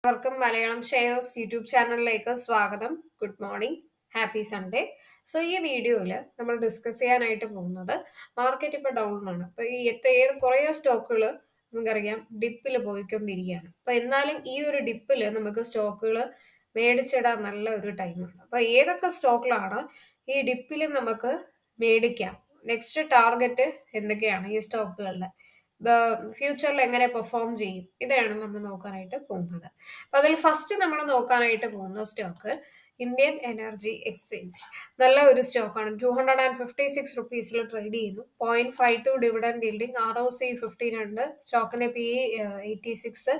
എല്ലാവർക്കും Malayalam shares YouTube ചാനലിലേക്ക് സ്വാഗതം good morning happy Sunday so ഈ വീഡിയോയിൽ നമ്മൾ ഡിസ്കസ് ചെയ്യാനായിട്ട് പോകുന്നത് മാർക്കറ്റ് ഇപ്പോൾ ഡൗൺ ആണ് അപ്പോൾ ഈ എത്ത- ഏത് കുറേ സ്റ്റോക്കുകൾ നമുക്കറിയാം ഡിപ്പിൽ പോയിക്കൊണ്ടിരിക്കുകയാണ് അപ്പോൾ എന്നാലും ഈ ഒരു ഡിപ്പിൽ നമുക്ക് സ്റ്റോക്കുകൾ മേടിച്ചിടാൻ നല്ല ഒരു ടൈമാണ് അപ്പോൾ ഏതൊക്കെ സ്റ്റോക്കിലാണ് ഈ ഡിപ്പിൽ നമുക്ക് മേടിക്കാം നെക്സ്റ്റ് ടാർഗറ്റ് എന്തൊക്കെയാണ് ഈ സ്റ്റോക്കുകളുടെ ഫ്യൂച്ചറിൽ എങ്ങനെ പെർഫോം ചെയ്യും ഇതാണ് നമ്മൾ നോക്കാനായിട്ട് പോകുന്നത് അപ്പൊ അതിൽ ഫസ്റ്റ് നമ്മൾ നോക്കാനായിട്ട് പോകുന്ന സ്റ്റോക്ക് ഇന്ത്യൻ എനർജി എക്സ്ചേഞ്ച് നല്ല ഒരു സ്റ്റോക്കാണ് two hundred and fifty six റുപ്പീസിൽ ട്രേഡ് ചെയ്യുന്നു point five two dividend building R O C fifteen ഉണ്ട് സ്റ്റോക്കിന്റെ P eighty six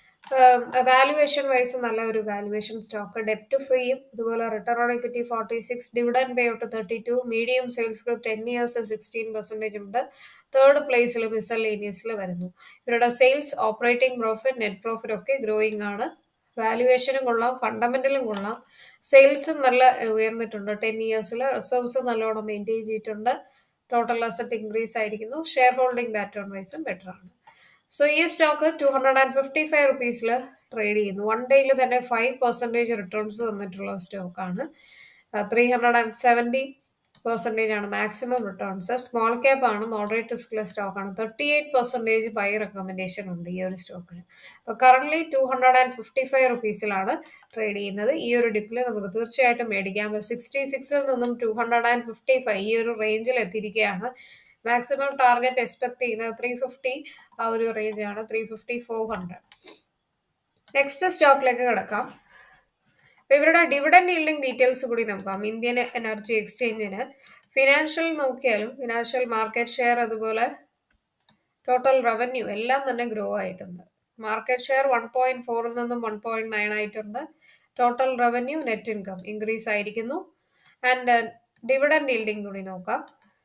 valuation wise നല്ല ഒരു വാലുവേഷൻ സ്റ്റോക്ക് ഡെപ്റ്റ് ഫ്രീയും അതുപോലെ return on equity forty six dividend pay out thirty two medium sales growth ten years sixteen percentage ഉണ്ട് third പ്ലേസിൽ മിസലേനിയസിൽ വരുന്നു ഇവരുടെ sales operating profit net profit ഒക്കെ ഗ്രോയിങ് ആണ് വാലുവേഷനും കൊള്ളാം ഫണ്ടമെന്റലും കൊള്ളാം സെയിൽസും നല്ല ഏഹ്, ഉയർന്നിട്ടുണ്ട് ടെൻ ഇയേഴ്സിൽ റിസർവ്സ് നല്ലോണം മെയിൻറ്റെയിൻ ചെയ്തിട്ടുണ്ട് ടോട്ടൽ അസറ്റ് ഇൻക്രീസ് ആയിരിക്കുന്നു ഷെയർ ഹോൾഡിംഗ് പാറ്റേൺ വൈസും ബെറ്റർ ആണ് സോ ഈ stock two hundred and fifty five റുപ്പീസിൽ ട്രേഡ് ചെയ്യുന്നു വൺ ഡേയിൽ തന്നെ ഫൈവ് പെർസെൻറ്റേജ് റിട്ടേൺസ് തന്നിട്ടുള്ള സ്റ്റോക്കാണ് three hundred and seventy percentage ആണ് മാക്സിമം റിട്ടേൺസ് സ്മോൾ ക്യാപ്പ് ആണ് മോഡറേറ്റ് റിസ്ക്കുള്ള സ്റ്റോക്കാണ് thirty eight percentage buy recommendation ഉണ്ട് ഈ ഒരു സ്റ്റോക്കിന് അപ്പോൾ current two hundred and fifty ഫൈവ് റുപ്പീസിലാണ് ട്രേഡ് ചെയ്യുന്നത് ഈ ഒരു ഡിപ്പിൽ നമുക്ക് തീർച്ചയായിട്ടും മേടിക്കാം സിക്സ്റ്റി സിക്സിൽ നിന്നും two hundred and fifty five ഈ ഒരു റേഞ്ചിൽ എത്തിയിരിക്കുകയാണ് മാക്സിമം ടാർഗറ്റ് എക്സ്പെക്ട് ചെയ്യുന്നത് ത്രീ ഫിഫ്റ്റി ആ ഒരു റേഞ്ച് ആണ് three fifty four hundred next സ്റ്റോക്കിലേക്ക് കിടക്കാം അപ്പൊ ഇവരുടെ ഡിവിഡൻഡ് yielding ഡീറ്റെയിൽസ് കൂടി നോക്കാം ഇന്ത്യൻ എനർജി എക്സ്ചേഞ്ചിന് ഫിനാൻഷ്യൽ നോക്കിയാലും ഫിനാൻഷ്യൽ മാർക്കറ്റ് ഷെയർ അതുപോലെ ടോട്ടൽ റവന്യൂ എല്ലാം തന്നെ ഗ്രോ ആയിട്ടുണ്ട് മാർക്കറ്റ് ഷെയർ വൺ പോയിന്റ് ഫോറിൽ നിന്നും വൺ പോയിന്റ് നയൻ ആയിട്ടുണ്ട് total revenue net income increase ആയിരിക്കുന്നു ആൻഡ് ഡിവിഡൻഡ് yielding കൂടി നോക്കാം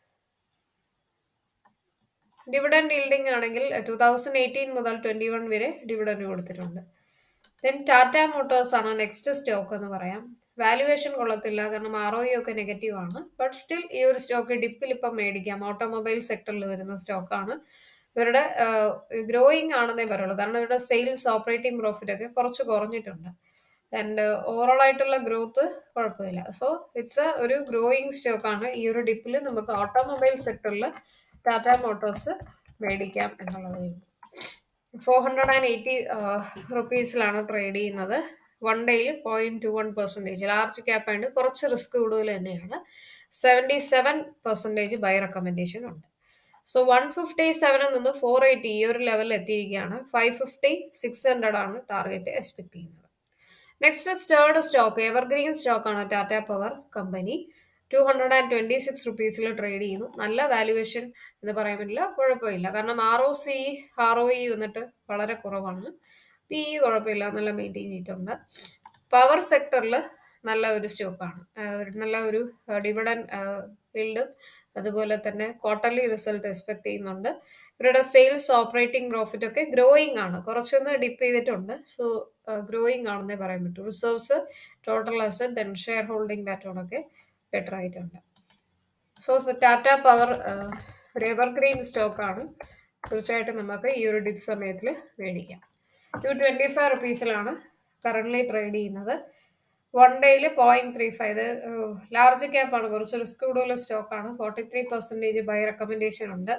ഡിവിഡൻഡ് yielding ആണെങ്കിൽ ടൂ തൗസൻഡ് എയ്റ്റീൻ മുതൽ ട്വന്റി വൺ വരെ ഡിവിഡൻഡ് കൊടുത്തിട്ടുണ്ട് ദെൻ ടാറ്റ മോട്ടോഴ്സ് ആണ് നെക്സ്റ്റ് സ്റ്റോക്ക് എന്ന് പറയാം വാലുവേഷൻ കൊള്ളത്തില്ല കാരണം ആർ ഒ ഒക്കെ നെഗറ്റീവ് ആണ് ബട്ട് സ്റ്റിൽ ഈ ഒരു സ്റ്റോക്ക് ഡിപ്പിൽ ഇപ്പം മേടിക്കാം ഓട്ടോമൊബൈൽ സെക്ടറിൽ വരുന്ന സ്റ്റോക്കാണ് ഇവരുടെ ഗ്രോയിങ് ആണെന്നേ പറയുള്ളൂ കാരണം ഇവരുടെ സെയിൽസ് ഓപ്പറേറ്റിംഗ് പ്രോഫിറ്റ് ഒക്കെ കുറച്ച് കുറഞ്ഞിട്ടുണ്ട് ആൻഡ് ഓവറോൾ ആയിട്ടുള്ള ഗ്രോത്ത് കുഴപ്പമില്ല സോ ഇറ്റ്സ് ഒരു ഗ്രോയിങ് സ്റ്റോക്കാണ് ഈ ഒരു ഡിപ്പിൽ നമുക്ക് ഓട്ടോമൊബൈൽ സെക്ടറിൽ ടാറ്റ മോട്ടോഴ്സ് മേടിക്കാം എന്നുള്ളതേ ഉള്ളൂ ഫോർ ഹൺഡ്രഡ് ആൻഡ് എയ്റ്റി റുപ്പീസിലാണ് ട്രേഡ് ചെയ്യുന്നത് വൺ ഡേയിൽ point two one percentage large cap ആയതുകൊണ്ട് കുറച്ച് റിസ്ക് കൂടുതൽ തന്നെയാണ് seventy seven percentage buy recommendation ഉണ്ട് സോ വൺ ഫിഫ്റ്റി സെവനിൽ നിന്ന് ഫോർ എയ്റ്റി ഈ ഒരു ലെവലിൽ എത്തിയിരിക്കുകയാണ് ഫൈവ് ഫിഫ്റ്റി സിക്സ് ഹൺഡ്രഡ് ആണ് ടാർഗറ്റ് എക്സ്പെക്ട് ചെയ്യുന്നത് നെക്സ്റ്റ് സ്റ്റേർഡ് സ്റ്റോക്ക് എവർഗ്രീൻ സ്റ്റോക്കാണ് Tata power company two hundred and twenty six റുപ്പീസിൽ ട്രേഡ് ചെയ്യുന്നു നല്ല വാല്യുവേഷൻ എന്ന് പറയാൻ പറ്റില്ല കുഴപ്പമില്ല കാരണം R O C R O E വന്നിട്ട് വളരെ കുറവാണ് പി ഇ കുഴപ്പമില്ല നല്ല മെയിൻറ്റെയിൻ ചെയ്തിട്ടുണ്ട് പവർ സെക്ടറിൽ നല്ല ഒരു സ്റ്റോക്കാണ് നല്ല ഒരു ഡിവിഡൻ ബിൽഡും അതുപോലെ തന്നെ ക്വാർട്ടർലി റിസൾട്ട് എക്സ്പെക്ട് ചെയ്യുന്നുണ്ട് ഇവരുടെ സെയിൽസ് ഓപ്പറേറ്റിംഗ് പ്രോഫിറ്റ് ഒക്കെ ഗ്രോയിങ് ആണ് കുറച്ചൊന്ന് ഡിപ്പ് ചെയ്തിട്ടുണ്ട് സോ ഗ്രോയിങ് ആണെന്നേ പറയാൻ പറ്റൂ reserves total asset then share holding pattern ഒക്കെ ബെറ്റർ ആയിട്ടുണ്ട് സോ ടാറ്റ പവർ ഒരു എവർഗ്രീൻ സ്റ്റോക്കാണ് തീർച്ചയായിട്ടും നമുക്ക് ഈ ഒരു ഡിപ്പ് സമയത്തിൽ മേടിക്കാം ടു ട്വൻറ്റി ഫൈവ് റുപ്പീസിലാണ് കറൻ്റ്ലി ട്രേഡ് ചെയ്യുന്നത് വൺ ഡേയിൽ പോയിന്റ് ത്രീ ഫൈവ് ഇത് ലാർജ് ക്യാപ്പ് ആണ് കുറച്ച് റിസ്ക് കൂടുതലുള്ള സ്റ്റോക്കാണ് forty three percentage buy recommendation ഉണ്ട്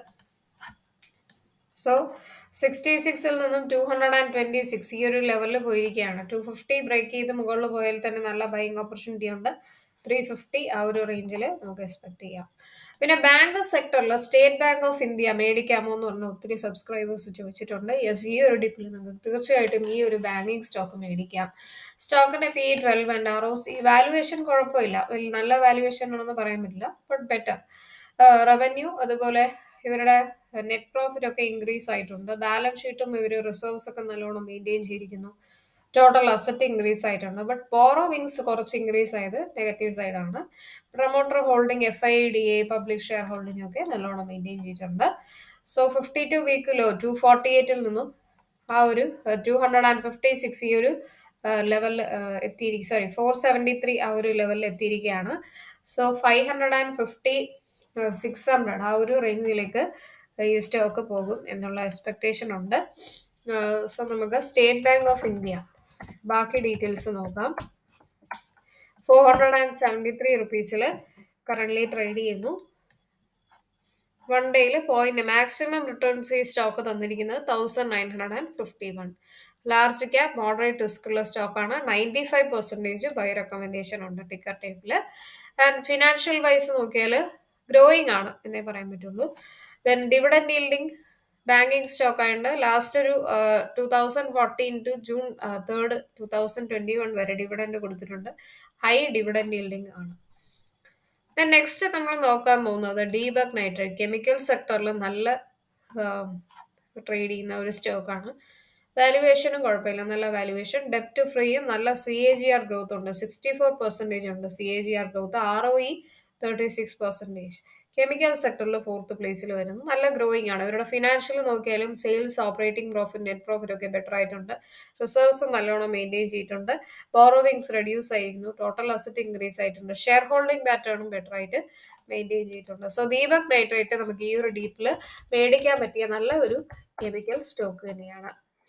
സോ സിക്സ്റ്റി സിക്സിൽ നിന്നും two hundred and twenty six ഈ ഒരു ലെവലിൽ പോയിരിക്കുകയാണ് ടു ഫിഫ്റ്റി ബ്രേക്ക് ചെയ്ത് മുകളിൽ പോയാൽ തന്നെ നല്ല ബൈങ് ഓപ്പർച്യൂണിറ്റി ഉണ്ട് ത്രീ ഫിഫ്റ്റി ആ ഒരു റേഞ്ചിൽ നമുക്ക് എക്സ്പെക്ട് ചെയ്യാം പിന്നെ ബാങ്ക് സെക്ടറിൽ സ്റ്റേറ്റ് ബാങ്ക് ഓഫ് ഇന്ത്യ മേടിക്കാമോ എന്ന് പറഞ്ഞ ഒത്തിരി സബ്സ്ക്രൈബേഴ്സ് ചോദിച്ചിട്ടുണ്ട് യെസ് ഈ ഒരു ഡിപ്പിൽ നിങ്ങൾക്ക് തീർച്ചയായിട്ടും ഈ ഒരു ബാങ്കിങ് സ്റ്റോക്ക് മേടിക്കാം സ്റ്റോക്കിന്റെ P twelve and R O C valuation കുഴപ്പമില്ല വലിയ നല്ല വാലുവേഷൻ ആണെന്ന് പറയാൻ പറ്റില്ല ബട്ട് ബെറ്റർ റവന്യൂ അതുപോലെ ഇവരുടെ നെറ്റ് പ്രോഫിറ്റ് ഒക്കെ ഇൻക്രീസ് ആയിട്ടുണ്ട് ബാലൻസ് ഷീറ്റും ഇവർ റിസർവ്സ് ഒക്കെ നല്ലോണം മെയിൻറ്റെയിൻ ചെയ്തിരിക്കുന്നു ടോട്ടൽ അസറ്റ് ഇൻക്രീസ് ആയിട്ടുണ്ട് ബട്ട് ബോറോവിങ്സ് കുറച്ച് ഇൻക്രീസ് ആയത് നെഗറ്റീവ് സൈഡാണ് promoter holding F I D A public share holding ഒക്കെ നല്ലോണം മെയിൻറ്റെയിൻ ചെയ്തിട്ടുണ്ട് so fifty two week low two forty എയ്റ്റിൽ നിന്നും ആ ഒരു two hundred and fifty six ഈ ഒരു ലെവൽ എത്തിയിരിക്കും സോറി ഫോർ സെവൻറ്റി ത്രീ ആ ഒരു ലെവലിൽ എത്തിയിരിക്കുകയാണ് so five hundred and fifty six hundred ആ ഒരു റേഞ്ചിലേക്ക് ഈ സ്റ്റോക്ക് പോകും എന്നുള്ള എക്സ്പെക്ടേഷൻ ഉണ്ട് സോ നമുക്ക് സ്റ്റേറ്റ് ബാങ്ക് ഓഫ് ഇന്ത്യ ബാക്കി ഡീറ്റെയിൽസ് നോക്കാം four hundred and seventy three റുപ്പീസിൽ കറൻ്റ്ലി ട്രേഡ് ചെയ്യുന്നു വൺ ഡേയിൽ പോയിന്റ് മാക്സിമം റിട്ടേൺസ് ഈ സ്റ്റോക്ക് തന്നിരിക്കുന്നത് thousand nine hundred and fifty one large cap moderate risk ഉള്ള സ്റ്റോക്കാണ് ninety five percentage buy recommendation ഉണ്ട് ticker table and financial wise നോക്കിയാൽ growing ആണ് എന്നേ പറയാൻ പറ്റുള്ളൂ then dividend yielding banking stock ആയതുകൊണ്ട് ലാസ്റ്റ് ഒരു two thousand fourteen to June third two thousand twenty one വരെ ഡിവിഡൻഡ് കൊടുത്തിട്ടുണ്ട് ഹൈ ഡിവിഡൻഡ് ഈൽഡിംഗ് ആണ് ദെൻ നെക്സ്റ്റ് നമ്മൾ നോക്കാൻ പോകുന്നത് ഡീബക് നൈട്രേറ്റ് കെമിക്കൽ സെക്ടറിൽ നല്ല ട്രേഡ് ചെയ്യുന്ന ഒരു സ്റ്റോക്കാണ് വാല്യുവേഷനും കുഴപ്പമില്ല നല്ല വാല്യുവേഷൻ ഡെപ്റ്റ് ഫ്രീയും നല്ല C A G R growth ഉണ്ട് സിക്സ്റ്റി ഫോർ പെർസെൻറ്റേജ് ഉണ്ട് C A G R growth R O E thirty six percentage chemical സെക്ടറിൽ ഫോർത്ത് പ്ലേസിൽ വരുന്നു നല്ല ഗ്രോയിങ് ആണ് ഇവരുടെ ഫിനാൻഷ്യൽ നോക്കിയാലും sales operating profit net profit ഒക്കെ ബെറ്റർ ആയിട്ടുണ്ട് റിസർവ്സ് നല്ലോണം മെയിൻറ്റെയിൻ ചെയ്തിട്ടുണ്ട് ബോറോവിങ്സ് റെഡ്യൂസ് ആയിരുന്നു ടോട്ടൽ അസറ്റ് ഇൻക്രീസ് ആയിട്ടുണ്ട് ഷെയർ ഹോൾഡിംഗ് പാറ്റേണും ബെറ്റർ ആയിട്ട് മെയിൻറ്റെയിൻ ചെയ്തിട്ടുണ്ട് സോ ദീപക് നൈട്രേറ്റ് നമുക്ക് ഈ ഒരു ഡീപ്പിൽ മേടിക്കാൻ പറ്റിയ നല്ല ഒരു കെമിക്കൽ സ്റ്റോക്ക് തന്നെയാണ്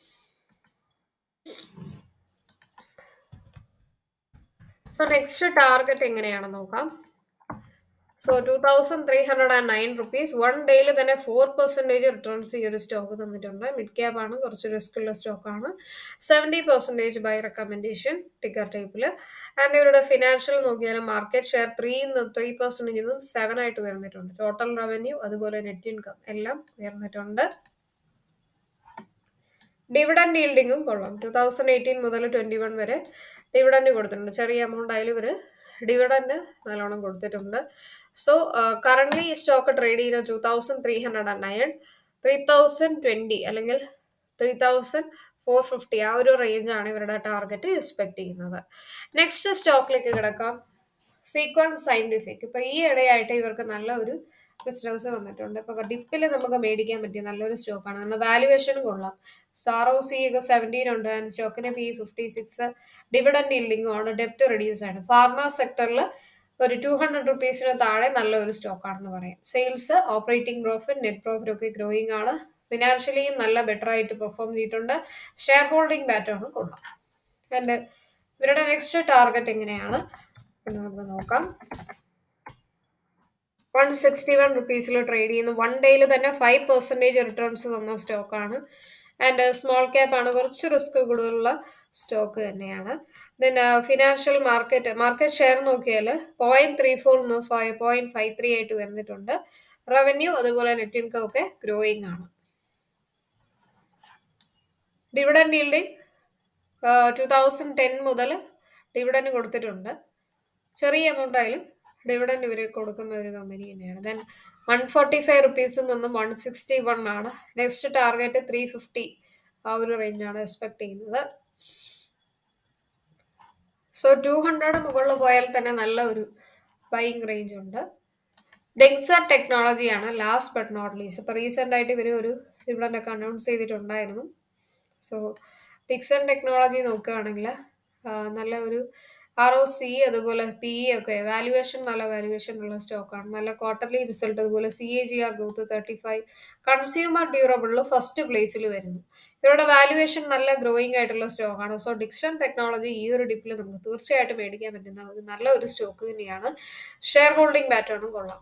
സോ നെക്സ്റ്റ് ടാർഗറ്റ് എങ്ങനെയാണെന്ന് നോക്കാം so two thousand three hundred and nine rupees one ഡേയിൽ തന്നെ ഫോർ പെർസെൻറ്റേജ് റിട്ടേൺസ് ഈ ഒരു സ്റ്റോക്ക് തന്നിട്ടുണ്ട് മിഡ് ക്യാബ് ആണ് കുറച്ച് റിസ്ക് ഉള്ള സ്റ്റോക്കാണ് seventy percentage buy recommendation ticker ടൈപ്പിൽ ആൻഡ് ഇവരുടെ ഫിനാൻഷ്യൽ നോക്കിയാലും മാർക്കറ്റ് ഷെയർ ത്രീ ത്രീ പെർസെൻറ്റേജിൽ നിന്നും സെവൻ ആയിട്ട് ഉയർന്നിട്ടുണ്ട് ടോട്ടൽ റവന്യൂ അതുപോലെ നെറ്റ് ഇൻകം എല്ലാം ഉയർന്നിട്ടുണ്ട് ഡിവിഡൻഡ് ഈൽഡിങ്ങും കൊള്ളാം ടു തൗസൻഡ് എയ്റ്റീൻ മുതൽ ട്വൻറ്റി വൺ വരെ ഡിവിഡൻഡ് കൊടുത്തിട്ടുണ്ട് ചെറിയ എമൗണ്ട് ആയാലും ഇവർ ഡിവിഡൻഡ് നല്ലോണം കൊടുത്തിട്ടുണ്ട് സോ കറൻ്റ്ലി ഈ സ്റ്റോക്ക് ട്രേഡ് ചെയ്യുന്ന two thousand three hundred and nine three thousand twenty അല്ലെങ്കിൽ ത്രീ തൗസൻഡ് ഫോർ ഫിഫ്റ്റി ആ ഒരു റേഞ്ചാണ് ഇവരുടെ ടാർഗറ്റ് എക്സ്പെക്ട് ചെയ്യുന്നത് നെക്സ്റ്റ് സ്റ്റോക്കിലേക്ക് കിടക്കാം സീക്വൻസ് സയൻറ്റിഫിക് ഇപ്പോൾ ഈ ഇടയായിട്ട് ഇവർക്ക് നല്ല ഒരു ബിസിനസ് വന്നിട്ടുണ്ട് ഇപ്പോൾ ഡിപ്പിൽ നമുക്ക് മേടിക്കാൻ പറ്റിയ നല്ലൊരു സ്റ്റോക്കാണ് കാരണം വാല്യുവേഷനും കൊള്ളാം സാർ ഒ സി ഒക്കെ സെവൻറ്റീൻ ഉണ്ട് ആൻഡ് സ്റ്റോക്കിന് പി ഫിഫ്റ്റി സിക്സ് ഡിവിഡൻഡ് ഇല്ലിങ്ങും ആണ് ഡെപ്റ്റ് റെഡ്യൂസ് ആണ് ഫാർമ സെക്ടറിൽ ഒരു ടു ഹൺഡ്രഡ് റുപ്പീസിന് താഴെ നല്ലൊരു സ്റ്റോക്കാണെന്ന് പറയാം sales operating profit net profit ഒക്കെ ഗ്രോയിങ് ആണ് ഫിനാൻഷ്യലിയും നല്ല ബെറ്റർ ആയിട്ട് പെർഫോം ചെയ്തിട്ടുണ്ട് ഷെയർ ഹോൾഡിംഗ് പാറ്റേണും കൊള്ളാം ആൻഡ് ഇവരുടെ നെക്സ്റ്റ് ടാർഗറ്റ് എങ്ങനെയാണ് എന്ന് നമുക്ക് നോക്കാം വൺ സിക്സ്റ്റി വൺ റുപ്പീസിൽ ട്രേഡ് ചെയ്യുന്നു വൺ ഡേയിൽ തന്നെ ഫൈവ് പെർസെൻറ്റേജ് റിട്ടേൺസ് തന്ന സ്റ്റോക്കാണ് ആൻഡ് സ്മോൾ ക്യാപ്പ് ആണ് കുറച്ച് റിസ്ക് കൂടുതലുള്ള സ്റ്റോക്ക് തന്നെയാണ് then financial market market share നോക്കിയാൽ പോയിന്റ് ത്രീ ഫോർ നിന്ന് ഫൈവ് പോയിന്റ് ഫൈവ് ത്രീ ആയിട്ട് വന്നിട്ടുണ്ട് റവന്യൂ അതുപോലെ നെറ്റ് ഇൻകം ഒക്കെ ഗ്രോയിങ് ആണ് dividend yielding two thousand ten മുതൽ ഡിവിഡൻഡ് കൊടുത്തിട്ടുണ്ട് ചെറിയ എമൗണ്ട് ആയാലും ഡിവിഡൻഡ് ഇവർ കൊടുക്കുന്ന ഒരു കമ്പനി തന്നെയാണ് ദെൻ വൺ ഫോർട്ടി ഫൈവ് റുപ്പീസിൽ നിന്നും വൺ സിക്സ്റ്റി വൺ ആണ് നെക്സ്റ്റ് ടാർഗറ്റ് ത്രീ ഫിഫ്റ്റി ആ ഒരു റേഞ്ചാണ് എക്സ്പെക്ട് ചെയ്യുന്നത് സോ ടു ഹൺഡ്രഡ് മുകളിൽ പോയാൽ തന്നെ നല്ല ഒരു ബൈങ് റേഞ്ച് ഉണ്ട് ഡെക്സർ ടെക്നോളജിയാണ് ലാസ്റ്റ് ബട്ട് നോട്ട് ലീസ് ഇപ്പോൾ റീസെൻ്റ് ആയിട്ട് ഇവർ ഒരു ഡിവിഡൻ്റ് ഒക്കെ അനൗൺസ് ചെയ്തിട്ടുണ്ടായിരുന്നു സോ ഡിക്സൺ ടെക്നോളജി നോക്കുകയാണെങ്കിൽ നല്ല ഒരു ആർ ഒ സി അതുപോലെ പി ഇ ഒക്കെ വാല്യുവേഷൻ നല്ല വാല്യുവേഷൻ ഉള്ള സ്റ്റോക്കാണ് നല്ല ക്വാർട്ടർലി റിസൾട്ട് അതുപോലെ C A G R growth thirty five consumer ഡ്യൂറബിളിൽ ഫസ്റ്റ് പ്ലേസിൽ വരുന്നു ഇവരുടെ വാല്യുവേഷൻ നല്ല ഗ്രോയിങ് ആയിട്ടുള്ള സ്റ്റോക്കാണ് സോ ഡിക്ഷൻ ടെക്നോളജി ഈ ഒരു ഡിപ്പിൽ നമുക്ക് തീർച്ചയായിട്ടും മേടിക്കാൻ പറ്റുന്ന ഒരു നല്ല ഒരു സ്റ്റോക്ക് തന്നെയാണ് ഷെയർ ഹോൾഡിംഗ് പാറ്റേണും കൊള്ളാം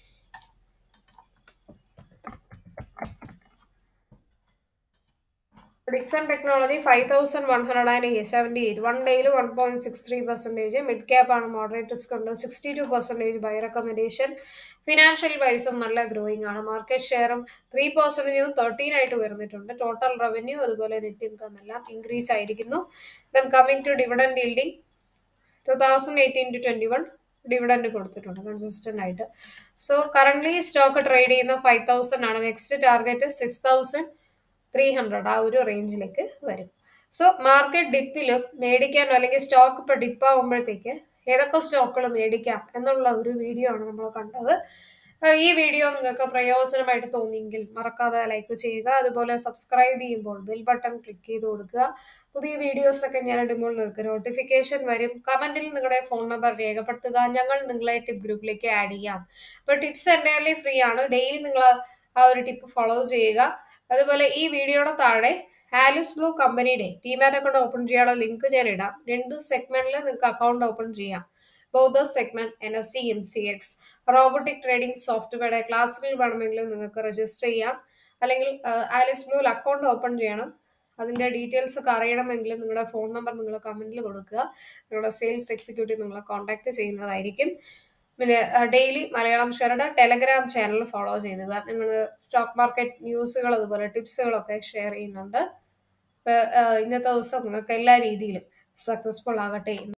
Dixon technology five thousand one hundred and seventy eight one ഡേയിൽ one point six three percentage mid cap ആണ് മോഡറേറ്റ് റിസ്ക് ഉണ്ട് sixty two percentage buy recommendation financial വൈസും നല്ല ഗ്രോയിങ് ആണ് മാർക്കറ്റ് ഷെയറും ത്രീ പെർസെൻറ്റേജ് തേർട്ടീൻ ആയിട്ട് വരുന്നിട്ടുണ്ട് ടോട്ടൽ റവന്യൂ അതുപോലെ നെറ്റ് ഇൻകം എല്ലാം ഇൻക്രീസ് ആയിരിക്കുന്നു then coming to dividend yielding two thousand eighteen to twenty one dividend കൊടുത്തിട്ടുണ്ട് കൺസിസ്റ്റന്റ് ആയിട്ട് സോ കറന്റ് സ്റ്റോക്ക് ട്രേഡ് ചെയ്യുന്ന ഫൈവ് തൗസൻഡ് ആണ് next target six thousand three hundred ആ ഒരു റേഞ്ചിലേക്ക് വരും സോ മാർക്കറ്റ് ഡിപ്പിലും മേടിക്കാനോ അല്ലെങ്കിൽ സ്റ്റോക്ക് ഇപ്പോൾ ഡിപ്പാകുമ്പോഴത്തേക്ക് ഏതൊക്കെ സ്റ്റോക്കുകൾ മേടിക്കാം എന്നുള്ള ഒരു വീഡിയോ ആണ് നമ്മൾ കണ്ടത് ഈ വീഡിയോ നിങ്ങൾക്ക് പ്രയോജനമായിട്ട് തോന്നിയെങ്കിൽ മറക്കാതെ ലൈക്ക് ചെയ്യുക അതുപോലെ സബ്സ്ക്രൈബ് ചെയ്യുമ്പോൾ ബെൽ ബട്ടൺ ക്ലിക്ക് ചെയ്ത് കൊടുക്കുക പുതിയ വീഡിയോസ് ഒക്കെ ഞാൻ ഇടുമ്പോൾ നിങ്ങൾക്ക് നോട്ടിഫിക്കേഷൻ വരും കമന്റിൽ നിങ്ങളുടെ ഫോൺ നമ്പർ രേഖപ്പെടുത്തുക ഞങ്ങൾ നിങ്ങളെ ടിപ്പ് ഗ്രൂപ്പിലേക്ക് ആഡ് ചെയ്യാം അപ്പോൾ ടിപ്സ് എൻ്റയർലി ഫ്രീ ആണ് ഡെയിലി നിങ്ങൾ ആ ഒരു ടിപ്പ് ഫോളോ ചെയ്യുക അതുപോലെ ഈ വീഡിയോയുടെ താഴെ ആലിസ് ബ്ലൂ കമ്പനിയുടെ ഡിമാറ്റ് അക്കൗണ്ട് ഓപ്പൺ ചെയ്യാനുള്ള ലിങ്ക് ഞാൻ ഇടാം രണ്ട് സെഗ്മെന്റിൽ നിങ്ങൾക്ക് അക്കൗണ്ട് ഓപ്പൺ ചെയ്യാം ബൗദ്ധ segment N S C M C X robotic trading സോഫ്റ്റ്വെയറുടെ ക്ലാസ്സുകൾ വേണമെങ്കിലും നിങ്ങൾക്ക് രജിസ്റ്റർ ചെയ്യാം അല്ലെങ്കിൽ ആലിസ് ബ്ലൂവിൽ അക്കൗണ്ട് ഓപ്പൺ ചെയ്യണം അതിന്റെ ഡീറ്റെയിൽസ് ഒക്കെ അറിയണമെങ്കിൽ നിങ്ങളുടെ ഫോൺ നമ്പർ നിങ്ങൾ കമന്റിൽ കൊടുക്കുക നിങ്ങളുടെ സെയിൽസ് എക്സിക്യൂട്ടീവ് നിങ്ങളെ കോൺടാക്ട് ചെയ്യുന്നതായിരിക്കും പിന്നെ ഡെയിലി മലയാളം ഷെയറുടെ ടെലഗ്രാം ചാനൽ ഫോളോ ചെയ്യുക നിങ്ങൾ സ്റ്റോക്ക് മാർക്കറ്റ് ന്യൂസുകൾ അതുപോലെ ടിപ്സുകളൊക്കെ ഷെയർ ചെയ്യുന്നുണ്ട് ഇന്നത്തെ ദിവസം നിങ്ങൾക്ക് എല്ലാ രീതിയിലും സക്സസ്ഫുൾ ആകട്ടെ